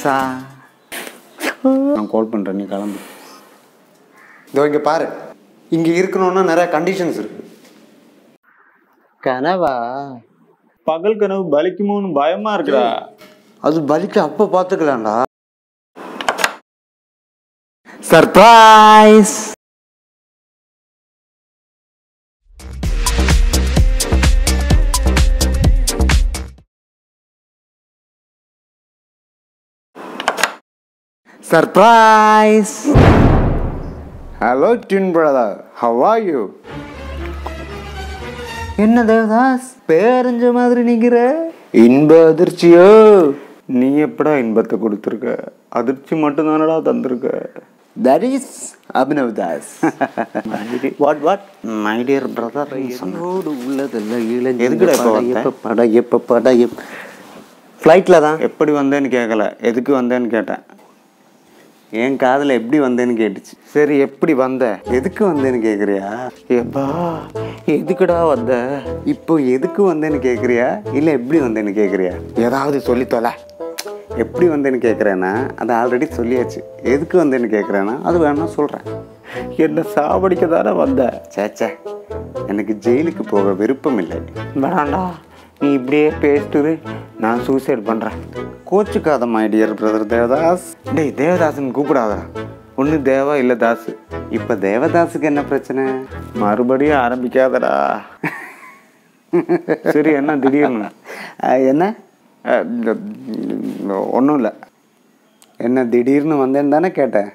ராசா நான் கால் பண்ணுறேன் நீ கிளம்பு இதோ இங்கே பாரு இங்கே இருக்கணும்னா நிறைய கண்டிஷன்ஸ் இருக்கு கனவா பகல் கனவு பலிக்குமோன்னு பயமா இருக்குடா அது பலிக்கு அப்போ பார்த்துக்கலாம்டா சர்ப்ரைஸ் சர்ப்ரைஸ் ஹலோ டின் பிரதர் ஹவ் ஆர் யூ என்ன தேவதாஸ் பேரஞ்ச மாதிரி நிக்கிற இன்ப அதிர்ச்சியோ நீ எப்படா இன்பத்தை கொடுத்துருக்க அதிர்ச்சி மட்டும் தானடா தந்திருக்க that is Abhinav Das what what my dear brother என்னோடு உள்ளதெல்லாம் இளைஞ எதுக்குடா இப்ப வந்த? எப்ப படையப்ப படையப் ஃப்ளைட்டில் தான் எப்படி வந்தேன்னு கேட்கல எதுக்கு வந்தேன்னு கேட்டேன் என் காதில் எப்படி வந்தேன்னு கேட்டுச்சு சரி எப்படி வந்த எதுக்கு வந்தேன்னு கேட்குறியா எப்பா எதுக்குடா வந்த இப்போ எதுக்கு வந்தேன்னு கேட்குறியா இல்லை எப்படி வந்தேன்னு கேட்குறியா ஏதாவது சொல்லி தொலை எப்படி வந்தேன்னு கேட்குறேன்னா அது ஆல்ரெடி சொல்லியாச்சு எதுக்கு வந்தேன்னு கேட்குறேன்னா அது வேணா சொல்கிறேன் என்ன சாவடிக்க தானே வந்த சேச்சே எனக்கு ஜெயிலுக்கு போக விருப்பம் இல்லை வேணாண்டா நீ இப்படியே பேசிட்டு இரு. நான் சூசைட் பண்ணுறேன் கோச்சுக்காத மை டியர் பிரதர் தேவதாஸ் டேய் தேவதாசன் கூப்பிடாதா ஒன்று தேவா இல்லை தாசு இப்போ தேவதாஸுக்கு என்ன பிரச்சனை மறுபடியும் ஆரம்பிக்காதடா சரி என்ன திடீர்னு அஹ், என்ன ஒன்றும் இல்லை என்ன திடீர்னு வந்தேன்னு தானே கேட்டேன்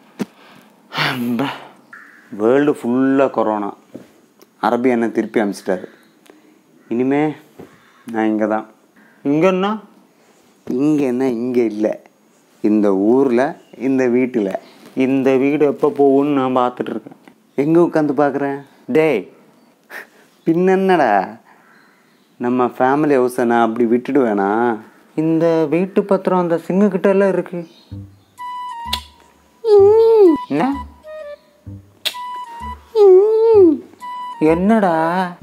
வேர்ல்டு ஃபுல்லாக கொரோனா அரபி என்ன திருப்பி அனுப்பிச்சிட்டாரு இனிமே நான் இங்கே தான் இங்கன்னா இங்கே என்ன இங்கே இல்லை இந்த ஊரில் இந்த வீட்டில் இந்த வீடு எப்போ போகும்னு நான் பார்த்துட்டு இருக்கேன் எங்கே உட்காந்து பார்க்குறேன் டேய் பின்னென்னடா நம்ம ஃபேமிலி ஹவுஸை நான் அப்படி விட்டுடுவேனா இந்த வீட்டு பத்திரம் அந்த சிங்கக்கிட்ட எல்லாம் இருக்கு என்ன என்னடா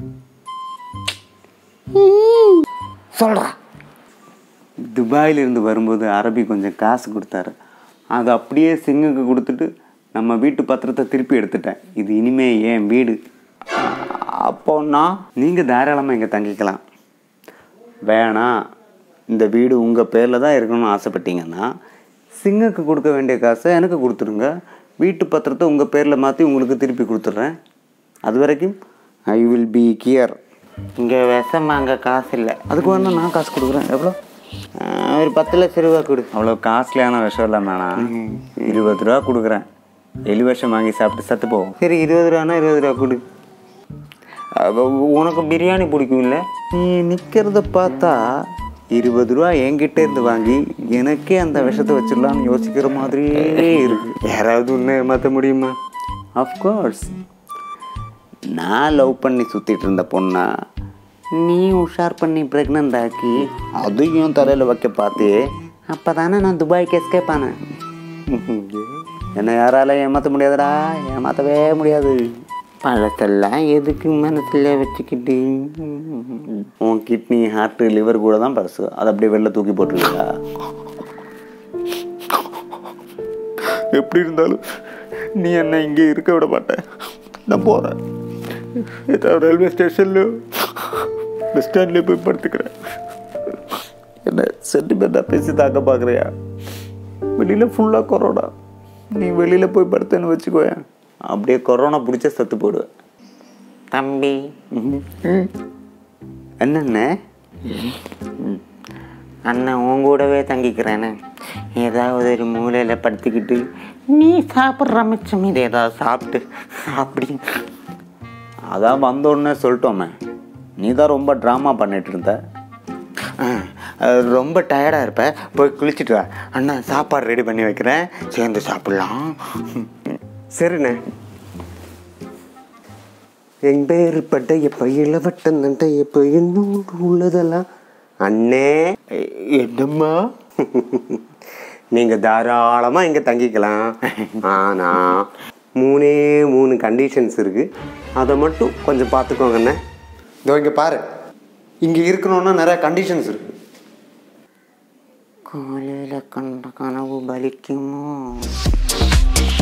சொல்கிறா துபாயிலிருந்து வரும்போது அரபி கொஞ்சம் காசு கொடுத்தாரு அதை அப்படியே சிங்குக்கு கொடுத்துட்டு நம்ம வீட்டு பத்திரத்தை திருப்பி எடுத்துட்டேன் இது இனிமே ஏன் வீடு அப்போன்னா நீங்கள் தாராளமாக இங்கே தங்கிக்கலாம் வேணாம் இந்த வீடு உங்கள் பேரில் தான் இருக்கணும்னு ஆசைப்பட்டீங்கன்னா சிங்குக்கு கொடுக்க வேண்டிய காசை எனக்கு கொடுத்துருங்க வீட்டு பத்திரத்தை உங்கள் பேரில் மாற்றி உங்களுக்கு திருப்பி கொடுத்துட்றேன் அது வரைக்கும் ஐ வில் பி கியர் இங்கே விஷம் அங்கே காசு இல்லை அதுக்கு வேணா நான் காசு கொடுக்குறேன் எவ்வளோ ஒரு பத்து லட்ச ரூபா கொடு அவ்வளோ காஸ்ட்லியான விஷம் இல்லை மேடம் இருபது ரூபா கொடுக்குறேன் எலி விஷம் வாங்கி சாப்பிட்டு சத்து போவோம் சரி இருபது ரூபானா இருபது ரூபா கொடு அப்ப உனக்கு பிரியாணி பிடிக்கும் இல்லை நீ நிற்கிறத பார்த்தா இருபது ரூபா என்கிட்ட இருந்து வாங்கி எனக்கே அந்த விஷத்தை வச்சிடலாம்னு யோசிக்கிற மாதிரியே இருக்கு யாராவது ஒன்று ஏமாற்ற முடியுமா அஃப்கோர்ஸ் நான் லவ் பண்ணி சுற்றிட்டு இருந்த பொண்ணா நீ உஷார் பண்ணி ப்ரெக்னென்ட் ஆக்கி அதையும் தலையில் வைக்க பார்த்தியே அப்போ தானே நான் துபாய்க்கு எஸ்கேப் ஆனேன் என்னை யாரால ஏமாற்ற முடியாதுடா ஏமாற்றவே முடியாது பழத்தெல்லாம் எதுக்கு மனசில் வச்சுக்கிட்டு உன் கிட்னி ஹார்ட்டு லிவர் கூட தான் பர்ஸு அதை அப்படியே வெளில தூக்கி போட்டுருக்கா எப்படி இருந்தாலும் நீ என்ன இங்கே இருக்க விட மாட்டேன் நான் போகிறேன் ஏதாவது ரயில்வே ஸ்டேஷன்லையோ பஸ் ஸ்டாண்ட்லேயோ போய் படுத்துக்கிறேன் என்ன சென்டிமெண்ட்டாக பேசி தாக்க பார்க்குறியா வெளியில் ஃபுல்லாக கொரோனா நீ வெளியில் போய் படுத்தேன்னு வச்சுக்கோயேன் அப்படியே கொரோனா பிடிச்ச செத்து போடுவேன் தம்பி என்னென்ன அண்ணன் உன் கூடவே தங்கிக்கிறேன்னு ஏதாவது ஒரு மூலையில் படுத்துக்கிட்டு நீ சாப்பிட்ற மிச்சம் இது ஏதாவது சாப்பிட்டு அப்படி அதான் வந்த உடனே சொல்லிட்டோமே நீ தான் ரொம்ப ட்ராமா பண்ணிட்டு இருந்த ஆ, அஹ், ரொம்ப டயர்டாக இருப்ப போய் குளிச்சுட்டு வா அண்ணா சாப்பாடு ரெடி பண்ணி வைக்கிறேன் சேர்ந்து சாப்பிட்லாம் சரிண்ணே என் பேர் பட்ட எப்போ இளவட்டம் நட்ட எப்போ என்னோடு உள்ளதெல்லாம் அண்ணே எ- என்னம்மா நீங்கள் தாராளமாக இங்கே தங்கிக்கலாம் ஆனால் மூணே மூணு கண்டிஷன்ஸ் இருக்குது அதை மட்டும் கொஞ்சம் பார்த்துக்கோங்கண்ணே இதோ இங்கே பாரு இங்கே இருக்கணும்னா நிறைய கண்டிஷன்ஸ் இருக்கு காலையில் கண்ட கனவு பலிக்குமோ